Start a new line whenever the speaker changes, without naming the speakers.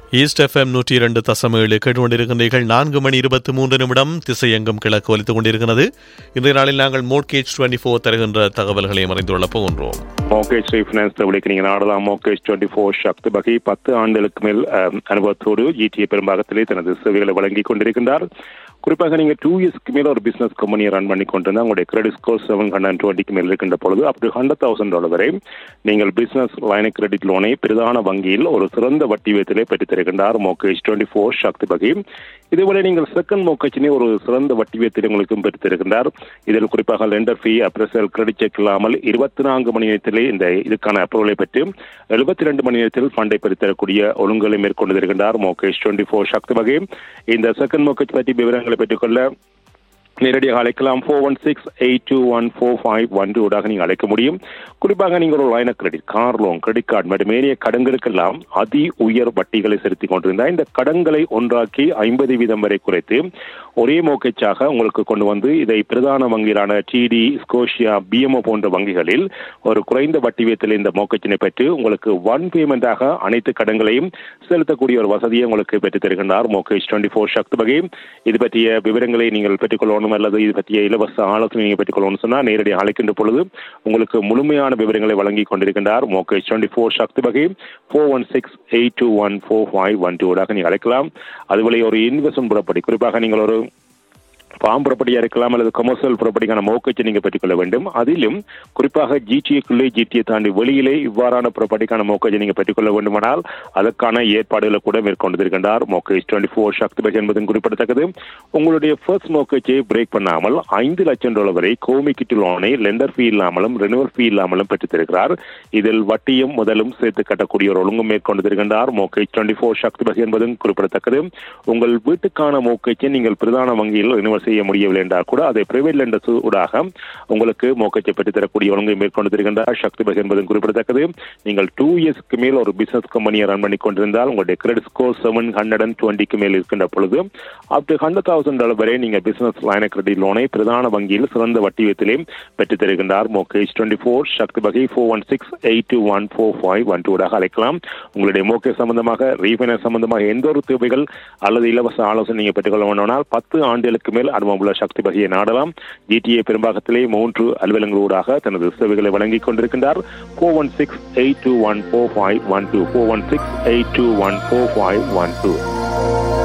east FM நூற்றி இரண்டு தசம் ஏழு கேட்டுக்கொண்டிருக்கின்றீர்கள் நான்கு மணி இருபத்தி மூன்று நிமிடம் திசையெங்கும் கிழக்கு ஒலித்துக் கொண்டிருக்கிறது இன்றைய நாளில் நாங்கள் மோட்கேஜ் டுவெண்ட்டி ஃபோர் தருகின்ற தகவல்களை மறைந்துள்ள போகின்றோம்
மோகேஜ் ரீஃபினான்ஸ் விலைக்கு நீங்கள் நாடலாம் மோகேஜ் டுவெண்ட்டி ஃபோர் சக்தி பகை பத்து ஆண்டுகளுக்கு மேல் அஹ், அனுபவத்தோடு ஜிடிஏ பெரும்பாகத்திலே தனது சேவைகளை வழங்கி கொண்டிருக்கின்றார் குறிப்பாக நீங்க டூ இயர்ஸ்க்கு மேல ஒரு பிசினஸ் கம்பெனியை ரன் பண்ணி கொண்டிருந்தா உங்களுடைய கிரெடிட் ஸ்கோர் செவன் ஹண்ட்ரட் டுவெண்ட்டிக்கு மேல் இருக்கின்ற பொழுது up to hundred thousand dollar வரை நீங்கள் பிசினஸ் லைன கிரெடிட் லோனை பிரதான வங்கியில் ஒரு சிறந்த வட்டி வீதத்திலே பெற்றுத் தருகின்றார் மோகேஜ் டுவெண்ட்டி ஃபோர் சக்தி பகை இதேபோல நீங்கள் செகண்ட் மோக்கச்சினை ஒரு சிறந்த வட்டி வீதத்தில் உங்களுக்கும் பெற்றுத்திருக்கின்றார் இதில் குறிப்பாக lender fee appraisal credit check இல்லாமல் இருபத்தி நான்கு மணி நேரத்திலே இந்த இதுக்கான அப்ரூவலை பெற்று எழுபத்தி ரெண்டு மணி நேரத்தில் ஃபண்டை பெற்றுத்தரக்கூடிய ஒழுங்குகளை மேற்கொண்டு இருக்கின்றார் மோகேஷ் டுவெண்ட்டி ஃபோர் சக்தி வகை இந்த செகண்ட் மோக்கச் பற்றி விவரங்களை பெற்றுக்கொள்ள நேரடியாக அழைக்கலாம் four one six eight two one four five one டூடாக நீங்கள் அழைக்க முடியும் குறிப்பாக நீங்கள் ஒரு line credit car loan credit card மற்றும் ஏனைய கடன்களுக்கெல்லாம் அதி உயர் வட்டிகளை செலுத்திக் கொண்டிருந்தால் இந்த கடன்களை ஒன்றாக்கி ஐம்பது வீதம் வரை குறைத்து ஒரே மோக்கச்சாக உங்களுக்கு கொண்டு வந்து இதை பிரதான வங்கிகளான டிடி ஸ்கோஷியா பிஎம்ஓ போன்ற வங்கிகளில் ஒரு குறைந்த வட்டி வீதத்தில் இந்த மோக்கச்சினை பெற்று உங்களுக்கு ஒன் பேமெண்டாக அனைத்து கடன்களையும் செலுத்தக்கூடிய ஒரு வசதியை உங்களுக்கு பெற்றுத் தருகின்றார் மோகேஷ் டுவெண்ட்டி ஃபோர் சக்தி வகை இது பற்றிய விவரங்களை நீங்கள் பெற்றுக்கொள்ளணும் அல்லது இது பற்றிய இலவச ஆலோசனை நீங்கள் பெற்றுக்கொள்ளணும் சொன்னால் நேரடியாக அழைக்கின்ற பொழுது உங்களுக்கு முழுமையான விவரங்களை வழங்கி கொண்டிருக்கின்றார் மோகேஷ் டுவெண்ட்டி ஃபோர் சக்தி வகை four one six eight two one four five one டூடாக நீங்கள் அழைக்கலாம் அதுபோல ஒரு இன்வெஸ்ட்மெண்ட் புறப்படி குறிப்பாக நீங்கள் ஒரு ஃபார்ம் ப்ராப்பர்ட்டியாக இருக்கலாம் அல்லது கமர்ஷியல் ப்ராப்பர்ட்டிக்கான மோக்கச்சை நீங்கள் பெற்றுக்கொள்ள வேண்டும் அதிலும் குறிப்பாக ஜிடிஏக்குள்ளே ஜிடிஏ தாண்டி வெளியிலே இவ்வாறான ப்ராப்பர்ட்டிக்கான மோக்கச்சை நீங்கள் பெற்றுக்கொள்ள வேண்டுமானால் அதற்கான ஏற்பாடுகளை கூட மேற்கொண்டிருக்கின்றார் மோக்கேஜ் டுவெண்ட்டி ஃபோர் சக்தி பகை என்பதும் குறிப்பிடத்தக்கது உங்களுடைய ஃபர்ஸ்ட் மோக்கச்சை பிரேக் பண்ணாமல் ஐந்து லட்சம் டாலர் வரை கோமிக்கிட்டு லோனை லெண்டர் ஃபீ இல்லாமலும் ரெனுவல் ஃபீ இல்லாமலும் பெற்றுத்தருகிறார் இதில் வட்டியும் முதலும் சேர்த்து கட்டக்கூடிய ஒரு ஒழுங்கும் மேற்கொண்டிருக்கின்றார் மோக்கேஜ் டுவெண்ட்டி ஃபோர் சக்தி பகை என்பதும் குறிப்பிடத்தக்கது உங்கள் வீட்டுக்கான மோக்கச்சை நீங்கள் பிரதான வங்கியில் ரெனுவல் செய்ய முடியவில்லை என்றால் கூட அதை பிரைவேட் லெண்டர்ஸ் ஊடாக உங்களுக்கு மோக்கச்சை பெற்று தரக்கூடிய ஒழுங்கை மேற்கொண்டு தருகின்றார் சக்தி பகை என்பதும் குறிப்பிடத்தக்கது நீங்கள் டூ இயர்ஸ்க்கு மேல் ஒரு பிசினஸ் கம்பெனியை ரன் பண்ணி கொண்டிருந்தால் உங்களுடைய credit score seven hundred and டுவெண்ட்டிக்கு மேல் இருக்கின்ற பொழுது up to hundred thousand dollar வரை நீங்கள் பிசினஸ் லைன கிரெடிட் லோனை பிரதான வங்கியில் சிறந்த வட்டி வீதத்திலே பெற்றுத் தருகின்றார் மோகேஜ் டுவெண்ட்டி ஃபோர் சக்தி பகை four one six eight two one four five one டூடாக அழைக்கலாம் உங்களுடைய மோகே சம்பந்தமாக ரீஃபைனான்ஸ் சம்பந்தமாக எந்த ஒரு தேவைகள் அல்லது இலவச ஆலோசனை நீங்கள் பெற்றுக்கொள்ள வேண்டுமானால் பத்து ஆண்டுகளுக்கு மேல் அனுபவமுள்ள சக்தி பகையை நாடலாம் ஜிடிஏ பெரும்பாகத்திலே மூன்று அலுவலங்களூடாக தனது சேவைகளை வழங்கிக் கொண்டிருக்கின்றார் four one six eight two one four five one two four one six eight two one four five one two